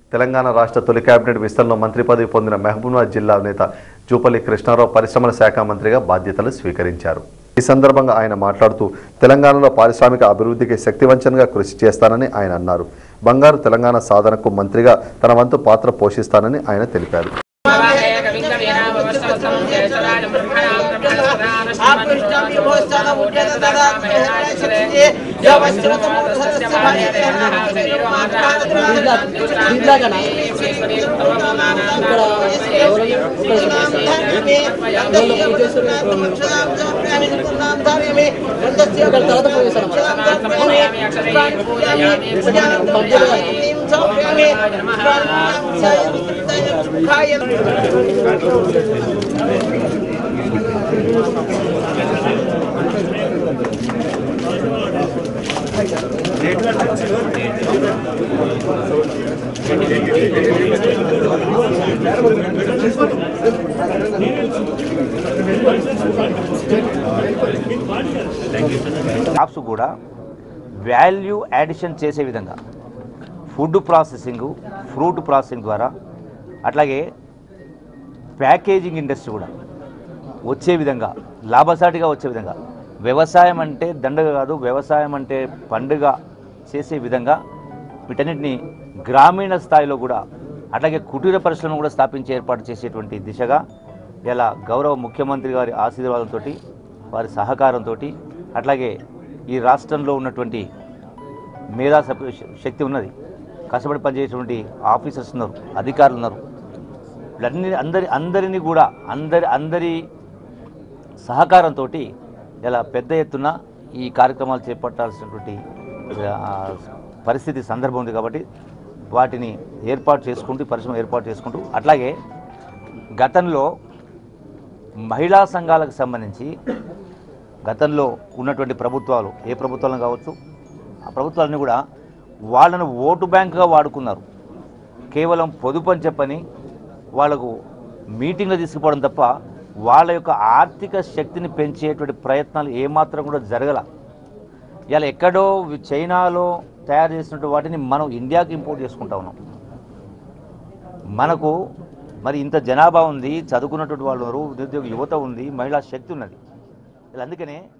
తెలంగాణ రాష్ట్ర తొలి కేబినెట్ విస్తరణలో మంత్రి పదవి పొందిన మహబూబాబాద్ జిల్లా నేత జూపల్లి కృష్ణారావు పరిశ్రమల శాఖ మంత్రిగా బాధ్యతలు స్వీకరించారు ఈ సందర్భంగా ఆయన మాట్లాడుతూ తెలంగాణలో పారిశ్రామిక అభివృద్ధికి శక్తివంచనగా కృషి చేస్తానని ఆయన అన్నారు బంగారు తెలంగాణ సాధనకు మంత్రిగా తన వంతు పాత్ర పోషిస్తానని ఆయన తెలిపారు షాప్స్ కూడా వాల్యూ యాడిషన్ చేసే విధంగా ఫుడ్ ప్రాసెసింగ్ ఫ్రూట్ ప్రాసెసింగ్ ద్వారా అట్లాగే ప్యాకేజింగ్ ఇండస్ట్రీ కూడా వచ్చే విధంగా లాభసాటిగా వచ్చే విధంగా వ్యవసాయం అంటే దండగ కాదు వ్యవసాయం అంటే పండుగ చేసే విధంగా వీటన్నిటిని గ్రామీణ స్థాయిలో కూడా అట్లాగే కుటీర పరిశ్రమ కూడా స్థాపించి ఏర్పాటు చేసేటువంటి దిశగా ఇలా గౌరవ ముఖ్యమంత్రి గారి ఆశీర్వాదంతో వారి సహకారంతో అట్లాగే ఈ రాష్ట్రంలో ఉన్నటువంటి మేధా సప- శక్తి ఉన్నది కష్టపడి పనిచేసేటువంటి ఆఫీసర్స్ ఉన్నారు అధికారులు ఉన్నారు వీళ్ళన్ని అందరి అందరినీ కూడా అందరి అందరి సహకారంతో ఇలా పెద్ద ఎత్తున ఈ కార్యక్రమాలు చేపట్టాల్సినటువంటి ఆ, పరిస్థితి సందర్భం ఉంది కాబట్టి వాటిని ఏర్పాటు చేసుకుంటూ ఈ పరిశ్రమ ఏర్పాటు చేసుకుంటూ అట్లాగే గతంలో మహిళా సంఘాలకు సంబంధించి గతంలో ఉన్నటువంటి ప్రభుత్వాలు ఏ ప్రభుత్వాలను కావచ్చు ఆ ప్రభుత్వాలన్నీ కూడా వాళ్ళను ఓటు బ్యాంకుగా వాడుకున్నారు కేవలం పొదుపు అని చెప్పని వాళ్ళకు మీటింగ్లు తీసుకుపోవడం తప్ప వాళ్ళ యొక్క ఆర్థిక శక్తిని పెంచేటువంటి ప్రయత్నాలు ఏమాత్రం కూడా జరగల ఇలా ఎక్కడో చైనాలో తయారు చేసినటువంటి వాటిని మనం ఇండియాకి ఇంపోర్ట్ చేసుకుంటా ఉన్నాం మనకు మరి ఇంత జనాభా ఉంది చదువుకున్నటువంటి వాళ్ళు ఉన్నారు నిరుద్యోగ యువత ఉంది మహిళా శక్తి ఉన్నది ఇలా అందుకనే